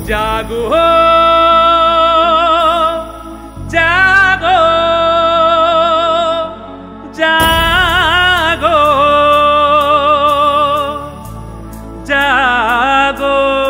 జాగో జాగో జాగో జాగో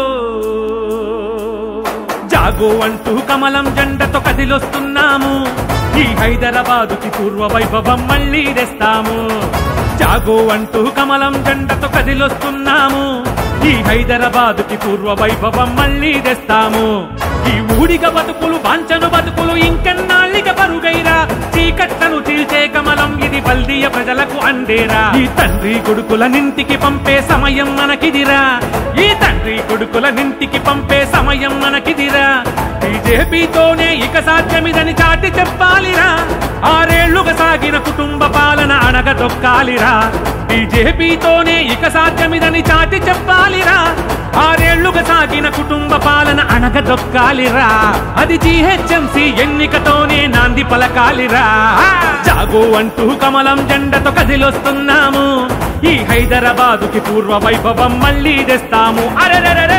జాగో అంటూ కమలం జెండతో కదిలొస్తున్నాము ఈ హైదరాబాదుకి పూర్వ వైభవం మళ్ళీ తెస్తాము జాగో అంటూ కమలం జెండతో కదిలొస్తున్నాము ఈ హైదరాబాదుకి పూర్వ వైభవం మళ్ళీ తెస్తాము ఈ ఊడిగ బతుకులు వాంచను బతుకులు ఇంకెన్నాళ్ళిగ పరుగైరా చీకట్లను చీల్చే కమలం ఇది బల్దీయ ప్రజలకు అందేరా ఈ తండ్రి కొడుకుల నింటికి పంపే సమయం మనకిదిరా ఈ తండ్రి కొడుకుల నింటికి పంపే సమయం మనకిదిరా బీజేపీతోనే ఇక సాధ్యమిదని చాటి చెప్పాలిరా ఆరేళ్లుగా సాగిన కుటుంబ పాలన అణగదొక్కాలిరా బీజేపీతోనే ఇక సాధ్యమిదని చాటి చెప్పాలిరా ఆరేళ్లుగా సాగిన కుటుంబ పాలన అణగదొక్కాలిరా అది జీహెచ్ఎంసీ ఎన్నికతోనే నాంది పలకాలిరా జాగో అంటూ కమలం జెండతో కదిలొస్తున్నాము ఈ హైదరాబాదుకి పూర్వ వైభవం మళ్ళీ తెస్తాము అరెరెరెరే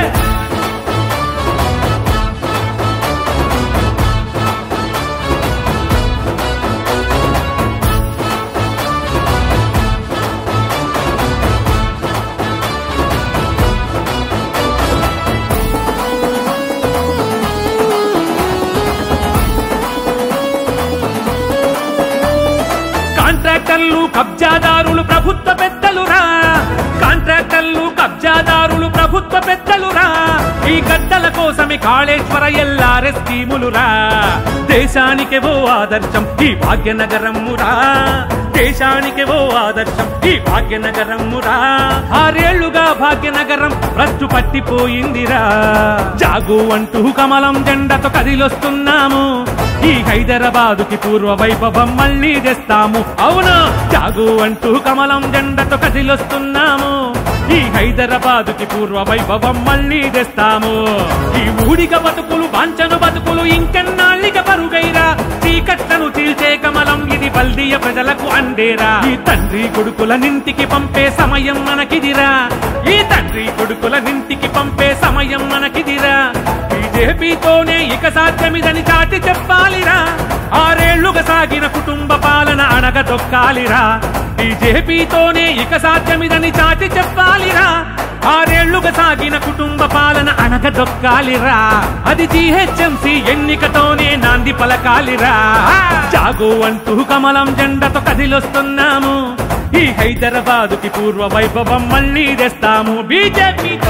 కాంట్రాక్టర్లు కబ్జాదారులు ప్రభుత్వ పెద్దలురా కాంట్రాక్టర్లు కబ్జాదారులు ప్రభుత్వ పెద్దలురా ఈ గడ్డల కోసమే కాళేశ్వర ఎల్లారె స్కీములురా దేశానికే ఓ ఆదర్శం ఈ భాగ్యనగరమురా దేశానికే ఓ ఆదర్శం ఈ భాగ్యనగరమురా ఆరేళ్లుగా భాగ్యనగరం రచ్చు పట్టిపోయిందిరా జాగు అంటూ కమలం జెండతో కదిలొస్తున్నాము ఈ హైదరాబాదుకి పూర్వ వైభవం మళ్ళీ తెస్తాము అవునా జాగు అంటూ కమలం జెండతో కదిలొస్తున్నాము ఈ హైదరాబాదుకి పూర్వ వైభవం మళ్ళీ తెస్తాము ఈ ఊడిగ బతుకులు వాంచను బతుకులు ఇంకెన్నాళ్ళిగ పరుగైరా చీకట్లను చీల్చే కమలం ఇది బల్దీయ ప్రజలకు అందేరా ఈ తండ్రి కొడుకుల నింటికి పంపే సమయం మనకిదిరా ఈ తండ్రి కొడుకుల నింటికి పంపే సమయం మనకిదిరా బీజేపీతోనే ఇక సాధ్యమిదని చాటి చెప్పాలిరా ఆరేళ్లుగా సాగిన కుటుంబ పాలన అణగదొక్కాలిరా బీజేపీతోనే ఇక సాధ్యమిదని చాటి చెప్పాలిరా ఆరేళ్లుగా సాగిన కుటుంబ పాలన అణగదొక్కాలిరా అది జీహెచ్ఎంసీ ఎన్నికతోనే నాంది పలకాలిరా జాగో అంటూ కమలం జెండతో కదిలొస్తున్నాము ఈ హైదరాబాదుకి పూర్వ వైభవం మళ్ళీ తెస్తాము బీజేపీతో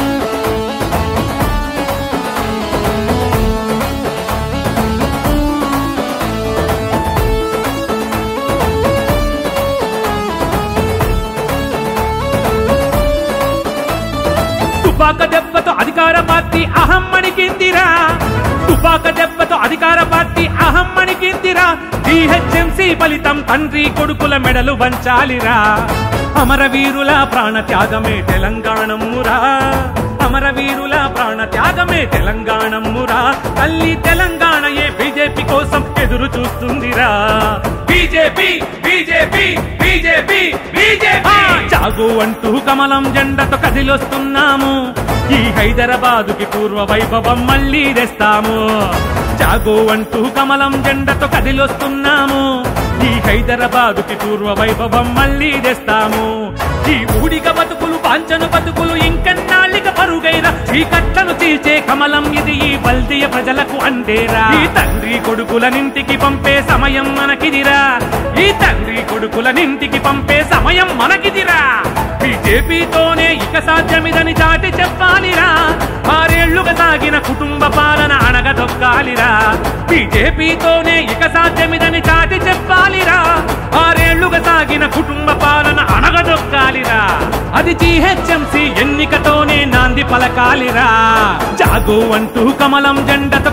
తుపాక దెబ్బతో అధికార పార్టీ అహం మణికిందిరా తుపాక దెబ్బతో అధికార పార్టీ అహం మణికిందిరా డిహెచ్ఎంసీ ఫలితం తండ్రి కొడుకుల మెడలు వంచాలిరా అమరవీరుల ప్రాణ త్యాగమే తెలంగాణమురా అమరవీరుల ప్రాణ త్యాగమే తెలంగాణమురా తల్లి తెలంగాణయే బీజేపీ కోసం ఎదురు చూస్తుందిరా బీజేపీ బీజేపీ బీజేపీ బీజేపీ జాగు అంటూ కమలం జెండతో కదిలొస్తున్నాము ఈ హైదరాబాదుకి పూర్వ వైభవం మళ్ళీ తెస్తాము జాగో అంటూ కమలం జెండతో కదిలొస్తున్నాము ఈ హైదరాబాదుకి పూర్వ వైభవం మళ్ళీ తెస్తాము ఈ ఊడిగ బతుకులు పాంచను బతుకులు ఇంకెన్నాళ్ళిక పరుగైన చీకట్లను చీల్చే కమలం ఇది ఈ బల్దీయ ప్రజలకు అందేరా ఈ తండ్రి కొడుకుల నింటికి పంపే సమయం మనకిదిరా ఈ తండ్రి కొడుకుల నింటికి పంపే సమయం మనకిదిరా బీజేపీతోనే ఇక సాధ్యమిదని చాటి చెప్పాలిరా ఆరేళ్లుగా సాగిన కుటుంబ పాలన అణగదొక్కాలిరా బీజేపీతోనే ఇక సాధ్యమిదని చాటి చెప్పాలిరా ఆరేళ్లుగా సాగిన కుటుంబ పాలన అణగదొక్కాలిరా అది జీహెచ్ఎంసీ ఎన్నికతోనే నాంది పలకాలిరా జాగో అంటూ కమలం జెండతో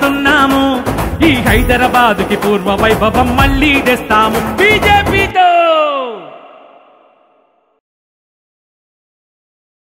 కదిలొస్తున్నాము ఈ హైదరాబాదుకి పూర్వ వైభవం మళ్ళీ తెస్తాము బీజేపీతో